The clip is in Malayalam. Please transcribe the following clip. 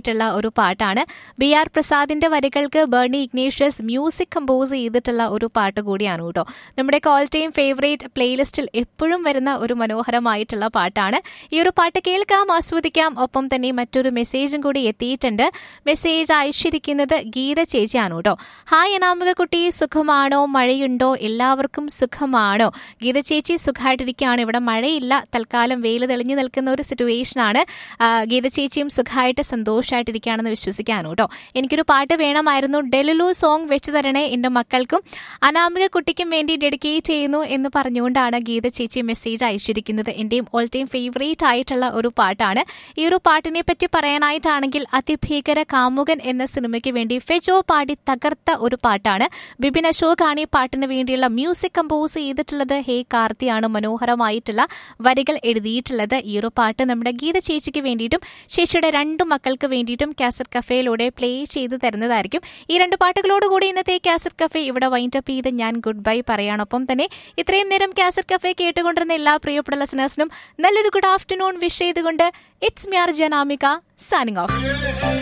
എത്തിയിട്ടുള്ള ഒരു പാട്ടാണ് ബി ആർ പ്രസാദിന്റെ വരികൾക്ക് ബേർണി ഇഗ്നേഷ്യസ് മ്യൂസിക് കമ്പോസ് ചെയ്തിട്ടുള്ള ഒരു പാട്ട് കൂടിയാണ് കേട്ടോ നമ്മുടെ കോൾ ടൈം ഫേവറേറ്റ് പ്ലേലിസ്റ്റിൽ എപ്പോഴും വരുന്ന ഒരു മനോഹരമായിട്ടുള്ള പാട്ടാണ് ഈ ഒരു പാട്ട് കേൾക്കാം ആസ്വദിക്കാം ഒപ്പം തന്നെ മറ്റൊരു മെസ്സേജും കൂടി എത്തിയിട്ടുണ്ട് മെസ്സേജ് അയച്ചിരിക്കുന്നത് ഗീത ചേച്ചിയാണ് കേട്ടോ ഹായ് അനാമിക കുട്ടി സുഖമാണോ മഴയുണ്ടോ എല്ലാവർക്കും സുഖമാണോ ഗീത ചേച്ചി സുഖമായിട്ടിരിക്കുകയാണ് ഇവിടെ മഴയില്ല തൽക്കാലം വെയിൽ തെളിഞ്ഞു നിൽക്കുന്ന ഒരു സിറ്റുവേഷൻ ആണ് ആ, ഗീത ചേച്ചിയും സുഖമായിട്ട് സന്തോഷമായിട്ടിരിക്കുകയാണെന്ന് വിശ്വസിക്കാനും കേട്ടോ എനിക്കൊരു പാട്ട് വേണമായിരുന്നു ഡെലുലു സോങ് വെച്ച് തരണേ എൻ്റെ മക്കൾക്കും അനാമിക കുട്ടിക്കും വേണ്ടി ഡെഡിക്കേറ്റ് ചെയ്യുന്നു എന്ന് പറഞ്ഞുകൊണ്ടാണ് ഗീത ചേച്ചി മെസ്സേജ് അയച്ചിരിക്കുന്നത് എൻ്റെയും ഓൾ ടൈം ഫേവറേറ്റ് ആയിട്ടുള്ള ഒരു പാട്ടാണ് ഈ ഒരു പാട്ടിനെ പറ്റി പറയാനായിട്ടാണെങ്കിൽ അതിഭീകര കാമുകൻ എന്ന സിനിമയ്ക്ക് വേണ്ടി ഫെജോ പാടി തകർത്ത ഒരു പാട്ടാണ് ബിപിൻ അശോക് ആണ് ഈ പാട്ടിന് വേണ്ടിയുള്ള മ്യൂസിക് കമ്പോസ് ചെയ്തിട്ടുള്ളത് ഹേ കാർത്തിയാണ് മനോഹരമായിട്ടുള്ള വരികൾ എഴുതിയിട്ടുള്ളത് ഈ ഒരു പാട്ട് നമ്മുടെ ഗീത ചേച്ചിക്ക് വേണ്ടിയിട്ടും ചേച്ചിയുടെ രണ്ടു മക്കൾക്ക് വേണ്ടിയിട്ടും കാസറ്റ് കഫേയിലൂടെ പ്ലേ ചെയ്ത് തരുന്നതായിരിക്കും ഈ രണ്ട് പാട്ടുകളോടുകൂടി ഇന്നത്തെ കാസറ്റ് കഫേ ഇവിടെ വൈൻഡപ്പ് ചെയ്ത് ഞാൻ ഗുഡ് ബൈ പറയാനൊപ്പം തന്നെ ഇത്രയും നേരം കാസറ്റ് കഫേ കേട്ടുകൊണ്ടിരുന്ന എല്ലാ പ്രിയപ്പെട്ട ലിസണേഴ്സിനും നല്ലൊരു ഗുഡ് ആഫ്റ്റർനൂൺ വിഷ് ചെയ്തുകൊണ്ട് ഇറ്റ്സ് മ്യാർ ജനാമിക സൈനിങ് ഓഫ്